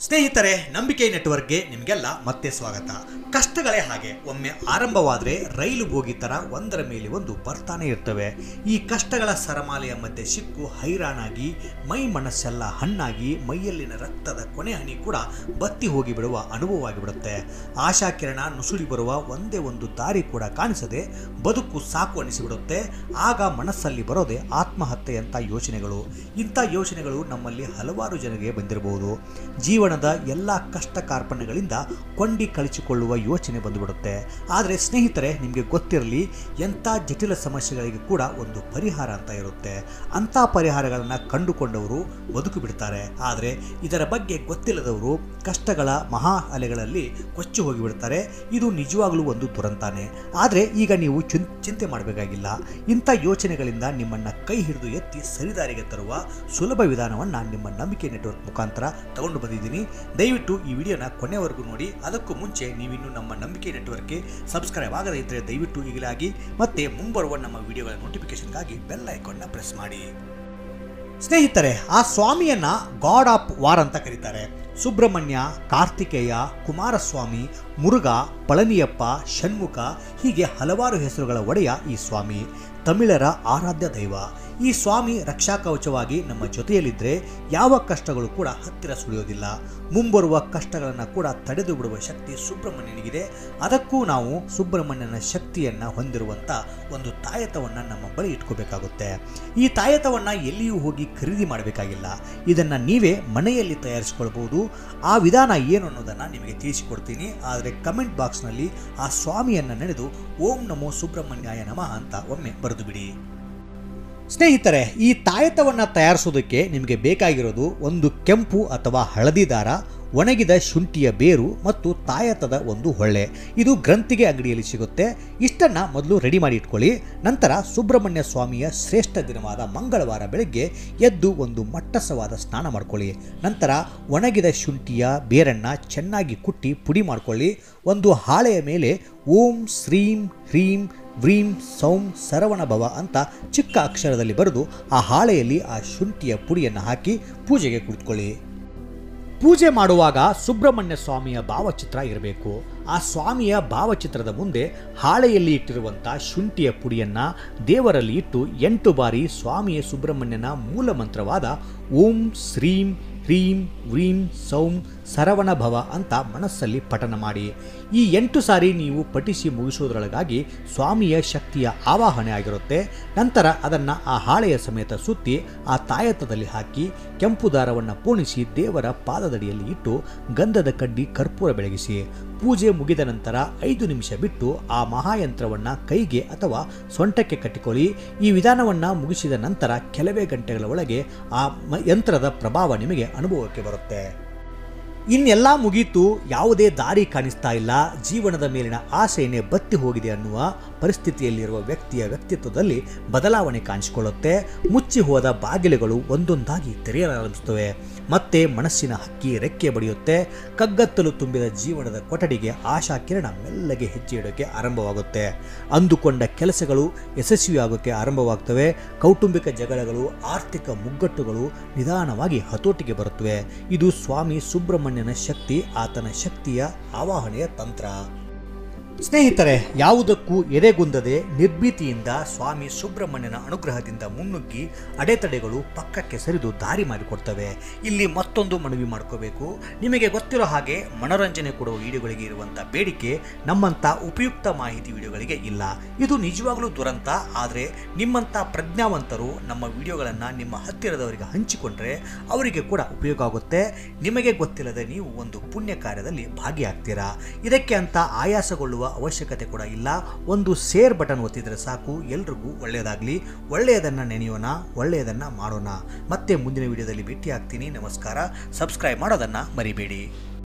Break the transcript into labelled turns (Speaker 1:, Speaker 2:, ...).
Speaker 1: ಸ್ನೇಹಿತರೆ ನಂಬಿಕೆ ನೆಟ್ವರ್ಕ್ಗೆ ನಿಮಗೆಲ್ಲ ಮತ್ತೆ ಸ್ವಾಗತ ಕಷ್ಟಗಳೇ ಹಾಗೆ ಒಮ್ಮೆ ಆರಂಭವಾದರೆ ರೈಲು ಬೋಗಿ ಥರ ಒಂದರ ಮೇಲೆ ಒಂದು ಬರ್ತಾನೆ ಇರ್ತವೆ ಈ ಕಷ್ಟಗಳ ಸರಮಾಲೆಯ ಮಧ್ಯೆ ಸಿಕ್ಕು ಹೈರಾಣಾಗಿ ಮೈ ಮನಸ್ಸೆಲ್ಲ ಹಣ್ಣಾಗಿ ಮೈಯಲ್ಲಿನ ರಕ್ತದ ಕೊನೆ ಹನಿ ಕೂಡ ಬತ್ತಿ ಹೋಗಿ ಬಿಡುವ ಅನುಭವವಾಗಿಬಿಡುತ್ತೆ ಆಶಾಕಿರಣ ನುಸುಳಿ ಬರುವ ಒಂದೇ ಒಂದು ದಾರಿ ಕೂಡ ಕಾಣಿಸದೆ ಬದುಕು ಸಾಕು ಅನಿಸಿಬಿಡುತ್ತೆ ಆಗ ಮನಸ್ಸಲ್ಲಿ ಬರೋದೇ ಆತ್ಮಹತ್ಯೆಯಂಥ ಯೋಚನೆಗಳು ಇಂಥ ಯೋಚನೆಗಳು ನಮ್ಮಲ್ಲಿ ಹಲವಾರು ಜನರಿಗೆ ಬಂದಿರಬಹುದು ಜೀವನದ ಎಲ್ಲ ಕಷ್ಟ ಕಾರ್ಪಣ್ಯಗಳಿಂದ ಕೊಂಡಿ ಕಳಿಸಿಕೊಳ್ಳುವ ಯೋಚನೆ ಬಂದುಬಿಡುತ್ತೆ ಆದರೆ ಸ್ನೇಹಿತರೆ ನಿಮಗೆ ಗೊತ್ತಿರಲಿ ಎಂಥ ಜಟಿಲ ಸಮಸ್ಯೆಗಳಿಗೆ ಕೂಡ ಒಂದು ಪರಿಹಾರ ಅಂತ ಇರುತ್ತೆ ಅಂಥ ಪರಿಹಾರಗಳನ್ನು ಕಂಡುಕೊಂಡವರು ಬದುಕು ಬಿಡ್ತಾರೆ ಆದರೆ ಇದರ ಬಗ್ಗೆ ಗೊತ್ತಿಲ್ಲದವರು ಕಷ್ಟಗಳ ಮಹಾ ಅಲೆಗಳಲ್ಲಿ ಕೊಚ್ಚಿ ಹೋಗಿಬಿಡ್ತಾರೆ ಇದು ನಿಜವಾಗಲೂ ಒಂದು ದುರಂತಾನೆ ಆದರೆ ಈಗ ನೀವು ಚಿನ್ ಚಿಂತೆ ಮಾಡಬೇಕಾಗಿಲ್ಲ ಇಂಥ ಯೋಚನೆಗಳಿಂದ ನಿಮ್ಮನ್ನು ಕೈ ಹಿಡಿದು ಎತ್ತಿ ಸರಿದಾರಿಗೆ ತರುವ ಸುಲಭ ವಿಧಾನವನ್ನು ನಿಮ್ಮ ನಂಬಿಕೆ ನೆಟ್ವರ್ಕ್ ಮುಖಾಂತರ ತಗೊಂಡು ಬಂದಿದ್ದೀನಿ ದಯವಿಟ್ಟು ಈ ವಿಡಿಯೋನ ಕೊನೆವರೆಗೂ ನೋಡಿ ಅದಕ್ಕೂ ಮುಂಚೆ ನೀವಿನ್ನು ನಮ್ಮ ನಂಬಿಕೆ ನೆಟ್ವರ್ಕ್ಗೆ ಸಬ್ಸ್ಕ್ರೈಬ್ ಆಗದೇ ಇದ್ದರೆ ದಯವಿಟ್ಟು ಈಗಲೇ ಆಗಿ ಮತ್ತೆ ಮುಂಬರುವ ನಮ್ಮ ವಿಡಿಯೋಗಳ ನೋಟಿಫಿಕೇಶನ್ಗಾಗಿ ಬೆಲ್ ಐಕಾನ್ನ ಪ್ರೆಸ್ ಮಾಡಿ ಸ್ನೇಹಿತರೆ ಆ ಸ್ವಾಮಿಯನ್ನ ಗಾಡ್ ಆಫ್ ವಾರ್ ಅಂತ ಕರೀತಾರೆ ಸುಬ್ರಹ್ಮಣ್ಯ ಕಾರ್ತಿಕೇಯ ಕುಮಾರಸ್ವಾಮಿ ಮುರುಘಾ ಪಳನಿಯಪ್ಪ ಷಣ್ಮುಖ ಹೀಗೆ ಹಲವಾರು ಹೆಸರುಗಳ ಒಡೆಯ ಈ ಸ್ವಾಮಿ ತಮಿಳರ ಆರಾಧ್ಯ ದೈವ ಈ ಸ್ವಾಮಿ ರಕ್ಷಾ ಕವಚವಾಗಿ ನಮ್ಮ ಜೊತೆಯಲ್ಲಿದ್ದರೆ ಯಾವ ಕಷ್ಟಗಳು ಕೂಡ ಹತ್ತಿರ ಸುಳಿಯೋದಿಲ್ಲ ಮುಂಬರುವ ಕಷ್ಟಗಳನ್ನು ಕೂಡ ತಡೆದು ಬಿಡುವ ಶಕ್ತಿ ಸುಬ್ರಹ್ಮಣ್ಯನಿಗಿದೆ ಅದಕ್ಕೂ ನಾವು ಸುಬ್ರಹ್ಮಣ್ಯನ ಶಕ್ತಿಯನ್ನು ಹೊಂದಿರುವಂಥ ಒಂದು ತಾಯತವನ್ನು ನಮ್ಮ ಬಳಿ ಇಟ್ಕೋಬೇಕಾಗುತ್ತೆ ಈ ತಾಯತವನ್ನು ಎಲ್ಲಿಯೂ ಹೋಗಿ ಖರೀದಿ ಮಾಡಬೇಕಾಗಿಲ್ಲ ಇದನ್ನು ನೀವೇ ಮನೆಯಲ್ಲಿ ತಯಾರಿಸಿಕೊಳ್ಬೋದು ಆ ವಿಧಾನ ಏನು ಅನ್ನೋದನ್ನು ನಿಮಗೆ ತಿಳಿಸಿಕೊಡ್ತೀನಿ ಆದರೆ ಕಮೆಂಟ್ ಬಾಕ್ಸ್ನಲ್ಲಿ ಆ ಸ್ವಾಮಿಯನ್ನು ನೆನೆದು ಓಂ ನಮೋ ಸುಬ್ರಹ್ಮಣ್ಯಾಯ ನಮಃ ಅಂತ ಒಮ್ಮೆ ಬರೆದು ಬಿಡಿ ಸ್ನೇಹಿತರೆ ಈ ತಾಯತವನ್ನು ತಯಾರಿಸೋದಕ್ಕೆ ನಿಮಗೆ ಬೇಕಾಗಿರೋದು ಒಂದು ಕೆಂಪು ಅಥವಾ ಹಳದಿ ದಾರ ಒಣಗಿದ ಶುಂಠಿಯ ಬೇರು ಮತ್ತು ತಾಯತದ ಒಂದು ಹೊಳ್ಳೆ ಇದು ಗ್ರಂಥಿಗೆ ಅಂಗಡಿಯಲ್ಲಿ ಸಿಗುತ್ತೆ ಇಷ್ಟನ್ನು ಮೊದಲು ರೆಡಿ ಮಾಡಿ ಇಟ್ಕೊಳ್ಳಿ ನಂತರ ಸುಬ್ರಹ್ಮಣ್ಯ ಸ್ವಾಮಿಯ ಶ್ರೇಷ್ಠ ದಿನವಾದ ಮಂಗಳವಾರ ಬೆಳಗ್ಗೆ ಎದ್ದು ಒಂದು ಮಟ್ಟಸವಾದ ಸ್ನಾನ ಮಾಡ್ಕೊಳ್ಳಿ ನಂತರ ಒಣಗಿದ ಶುಂಠಿಯ ಬೇರನ್ನು ಚೆನ್ನಾಗಿ ಕುಟ್ಟಿ ಪುಡಿ ಮಾಡ್ಕೊಳ್ಳಿ ಒಂದು ಹಾಳೆಯ ಮೇಲೆ ಓಂ ಶ್ರೀಂ ಹ್ರೀಂ ವ್ರೀಂ ಸೌಂ ಸರವಣ ಭವ ಅಂತ ಚಿಕ್ಕ ಅಕ್ಷರದಲ್ಲಿ ಬರೆದು ಆ ಹಾಳೆಯಲ್ಲಿ ಆ ಶುಂಠಿಯ ಪುಡಿಯನ್ನು ಹಾಕಿ ಪೂಜೆಗೆ ಕುಳಿತುಕೊಳ್ಳಿ ಪೂಜೆ ಮಾಡುವಾಗ ಸುಬ್ರಹ್ಮಣ್ಯ ಸ್ವಾಮಿಯ ಭಾವಚಿತ್ರ ಇರಬೇಕು ಆ ಸ್ವಾಮಿಯ ಭಾವಚಿತ್ರದ ಮುಂದೆ ಹಾಳೆಯಲ್ಲಿ ಇಟ್ಟಿರುವಂಥ ಶುಂಠಿಯ ಪುಡಿಯನ್ನು ದೇವರಲ್ಲಿ ಇಟ್ಟು ಎಂಟು ಬಾರಿ ಸ್ವಾಮಿಯ ಸುಬ್ರಹ್ಮಣ್ಯನ ಮೂಲ ಮಂತ್ರವಾದ ಓಂ ಶ್ರೀಂ ಹ್ರೀಂ ವ್ರೀಂ ಸೌಂ ಸರವಣ ಭವ ಅಂತ ಮನಸ್ಸಲ್ಲಿ ಪಠನ ಮಾಡಿ ಈ ಎಂಟು ಸಾರಿ ನೀವು ಪಠಿಸಿ ಮುಗಿಸೋದ್ರೊಳಗಾಗಿ ಸ್ವಾಮಿಯ ಶಕ್ತಿಯ ಆವಾಹನೆ ಆಗಿರುತ್ತೆ ನಂತರ ಅದನ್ನು ಆ ಹಾಳೆಯ ಸಮೇತ ಸುತ್ತಿ ಆ ತಾಯತದಲ್ಲಿ ಹಾಕಿ ಕೆಂಪು ದಾರವನ್ನು ಪೋಣಿಸಿ ದೇವರ ಪಾದದಡಿಯಲ್ಲಿ ಇಟ್ಟು ಗಂಧದ ಕಡ್ಡಿ ಕರ್ಪೂರ ಬೆಳಗಿಸಿ ಪೂಜೆ ಮುಗಿದ ನಂತರ ಐದು ನಿಮಿಷ ಬಿಟ್ಟು ಆ ಮಹಾಯಂತ್ರವನ್ನು ಕೈಗೆ ಅಥವಾ ಸೊಂಟಕ್ಕೆ ಕಟ್ಟಿಕೊಳ್ಳಿ ಈ ವಿಧಾನವನ್ನು ಮುಗಿಸಿದ ನಂತರ ಕೆಲವೇ ಗಂಟೆಗಳ ಒಳಗೆ ಆ ಮ- ಯಂತ್ರದ ಪ್ರಭಾವ ನಿಮಗೆ ಅನುಭವಕ್ಕೆ ಬರುತ್ತೆ ಇನ್ನೆಲ್ಲ ಮುಗೀತು ಯಾವುದೇ ದಾರಿ ಕಾಣಿಸ್ತಾ ಇಲ್ಲ ಜೀವನದ ಮೇಲಿನ ಆಸೆಯನ್ನೇ ಬತ್ತಿ ಹೋಗಿದೆ ಅನ್ನುವ ಪರಿಸ್ಥಿತಿಯಲ್ಲಿರುವ ವ್ಯಕ್ತಿಯ ವ್ಯಕ್ತಿತ್ವದಲ್ಲಿ ಬದಲಾವಣೆ ಕಾಣಿಸಿಕೊಳ್ಳುತ್ತೆ ಮುಚ್ಚಿ ಹೋದ ಬಾಗಿಲುಗಳು ಒಂದೊಂದಾಗಿ ತೆರೆಯಲಾರಂಭಿಸುತ್ತವೆ ಮತ್ತೆ ಮನಸ್ಸಿನ ಹಕ್ಕಿ ರೆಕ್ಕೆ ಬಡಿಯುತ್ತೆ ಕಗ್ಗತ್ತಲು ತುಂಬಿದ ಜೀವನದ ಕೊಠಡಿಗೆ ಆಶಾ ಕಿರಣ ಮೆಲ್ಲಗೆ ಹೆಜ್ಜೆ ಇಡೋಕೆ ಆರಂಭವಾಗುತ್ತೆ ಅಂದುಕೊಂಡ ಕೆಲಸಗಳು ಯಶಸ್ವಿಯಾಗೋಕ್ಕೆ ಆರಂಭವಾಗ್ತವೆ ಕೌಟುಂಬಿಕ ಜಗಳಗಳು ಆರ್ಥಿಕ ಮುಗ್ಗಟ್ಟುಗಳು ನಿಧಾನವಾಗಿ ಹತೋಟಿಗೆ ಬರುತ್ತವೆ ಇದು ಸ್ವಾಮಿ ಸುಬ್ರಹ್ಮಣ್ಯನ ಶಕ್ತಿ ಆತನ ಶಕ್ತಿಯ ಆವಾಹನೆಯ ತಂತ್ರ ಸ್ನೇಹಿತರೆ ಯಾವುದಕ್ಕೂ ಎದೆಗುಂದದೆ ನಿರ್ಭೀತಿಯಿಂದ ಸ್ವಾಮಿ ಸುಬ್ರಹ್ಮಣ್ಯನ ಅನುಗ್ರಹದಿಂದ ಮುನ್ನುಗ್ಗಿ ಅಡೆತಡೆಗಳು ಪಕ್ಕಕ್ಕೆ ಸರಿದು ದಾರಿ ಮಾಡಿಕೊಡ್ತವೆ ಇಲ್ಲಿ ಮತ್ತೊಂದು ಮನವಿ ಮಾಡ್ಕೋಬೇಕು ನಿಮಗೆ ಗೊತ್ತಿರೋ ಹಾಗೆ ಮನೋರಂಜನೆ ಕೊಡುವ ವಿಡಿಯೋಗಳಿಗೆ ಇರುವಂಥ ಬೇಡಿಕೆ ನಮ್ಮಂಥ ಉಪಯುಕ್ತ ಮಾಹಿತಿ ವಿಡಿಯೋಗಳಿಗೆ ಇಲ್ಲ ಇದು ನಿಜವಾಗ್ಲೂ ದುರಂತ ಆದರೆ ನಿಮ್ಮಂಥ ಪ್ರಜ್ಞಾವಂತರು ನಮ್ಮ ವಿಡಿಯೋಗಳನ್ನು ನಿಮ್ಮ ಹತ್ತಿರದವರಿಗೆ ಹಂಚಿಕೊಂಡ್ರೆ ಅವರಿಗೆ ಕೂಡ ಉಪಯೋಗ ಆಗುತ್ತೆ ನಿಮಗೆ ಗೊತ್ತಿಲ್ಲದೆ ನೀವು ಒಂದು ಪುಣ್ಯ ಕಾರ್ಯದಲ್ಲಿ ಭಾಗಿಯಾಗ್ತೀರಾ ಇದಕ್ಕೆ ಅಂತ ಆಯಾಸಗೊಳ್ಳುವ ಅವಶ್ಯಕತೆ ಕೂಡ ಇಲ್ಲ ಒಂದು ಶೇರ್ ಬಟನ್ ಒತ್ತಿದ್ರೆ ಸಾಕು ಎಲ್ರಿಗೂ ಒಳ್ಳೆಯದಾಗಲಿ ಒಳ್ಳೆಯದನ್ನು ನೆನೆಯೋಣ ಒಳ್ಳೆಯದನ್ನು ಮಾಡೋಣ ಮತ್ತೆ ಮುಂದಿನ ವಿಡಿಯೋದಲ್ಲಿ ಭೇಟಿ ಆಗ್ತೀನಿ ನಮಸ್ಕಾರ ಸಬ್ಸ್ಕ್ರೈಬ್ ಮಾಡೋದನ್ನು ಮರಿಬೇಡಿ